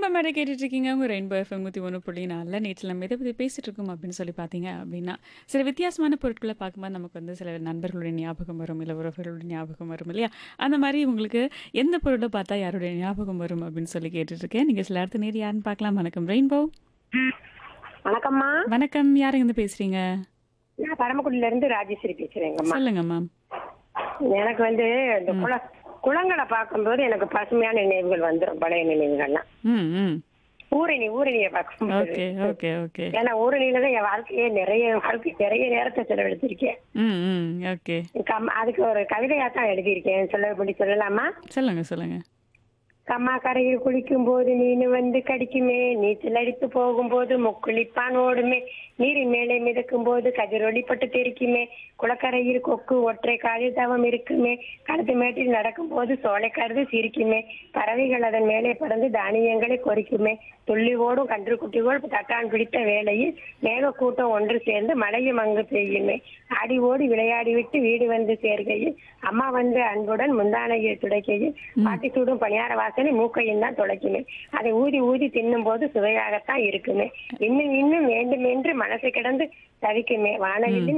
rainbow மேடை கேட்டுட்டு இருக்கீங்க உங்க ரெயின்போ எஃப்எம் நூற்றி ஒன்று புள்ளி நாலில் நேற்று நம்ம எதை பற்றி பேசிட்டு இருக்கோம் அப்படின்னு சொல்லி பார்த்தீங்க அப்படின்னா சில வித்தியாசமான பொருட்களை பார்க்கும்போது நமக்கு வந்து சில நண்பர்களுடைய ஞாபகம் வரும் இல்லை உறவுகளுடைய ஞாபகம் வரும் இல்லையா அந்த மாதிரி உங்களுக்கு எந்த பொருளை பார்த்தா யாருடைய ஞாபகம் வரும் அப்படின்னு சொல்லி கேட்டுட்டு இருக்கேன் நீங்கள் சில இடத்து நேர் யாருன்னு பார்க்கலாம் வணக்கம் ரெயின்போ வணக்கம்மா வணக்கம் யாருங்க இருந்து பேசுறீங்க நான் பரமக்குடியில இருந்து ராஜேஸ்வரி பேசுறேங்கம்மா சொல்லுங்க மேம் எனக்கு வந்து இந்த குள குளங்களை பார்க்கும்போது எனக்கு பசுமையான நினைவுகள் வந்துடும் பழைய நினைவுகள்லாம் ம் ம் ஊரணி ஊரணியை பார்க்கும்போது ஓகே ஓகே ஓகே ஏன்னா ஊரணியில தான் என் வாழ்க்கையே நிறைய வாழ்க்கை நிறைய நேரத்தை செலவழிச்சிருக்கேன் ம் ம் ஓகே கம் அதுக்கு ஒரு கவிதையா தான் எழுதியிருக்கேன் சொல்லபடி சொல்லலாமா சொல்லுங்க சொல்லுங்க கம்மா கரையில் குளிக்கும் போது மீன் வந்து கடிக்குமே நீச்சல் அடித்து போகும்போது முக்குளிப்பான் ஓடுமே நீரின் மேலே மிதக்கும் போது கதிரொளிப்பட்டு தெரிக்குமே குளக்கரையில் கொக்கு ஒற்றை காலில் தவம் இருக்குமே கடத்து மேட்டில் நடக்கும் போது சோலை கருது சிரிக்குமே பறவைகள் அதன் மேலே பறந்து தானியங்களை கொறிக்குமே துள்ளி ஓடும் கன்று குட்டிகள் தட்டான் பிடித்த வேளையில் மேக கூட்டம் ஒன்று சேர்ந்து மழையும் அங்கு பெய்யுமே ஆடி ஓடி விளையாடி விட்டு வீடு வந்து சேர்கையில் அம்மா வந்து அன்புடன் முந்தானையில் துடைக்கையில் பாட்டி சூடும் பணியார வாசனை மூக்கையும் தான் துடைக்குமே அதை ஊதி ஊதி தின்னும் போது சுவையாகத்தான் இருக்குமே இன்னும் இன்னும் வேண்டும் என்று மனசு கிடந்து தவிக்குமே வானவில்லின்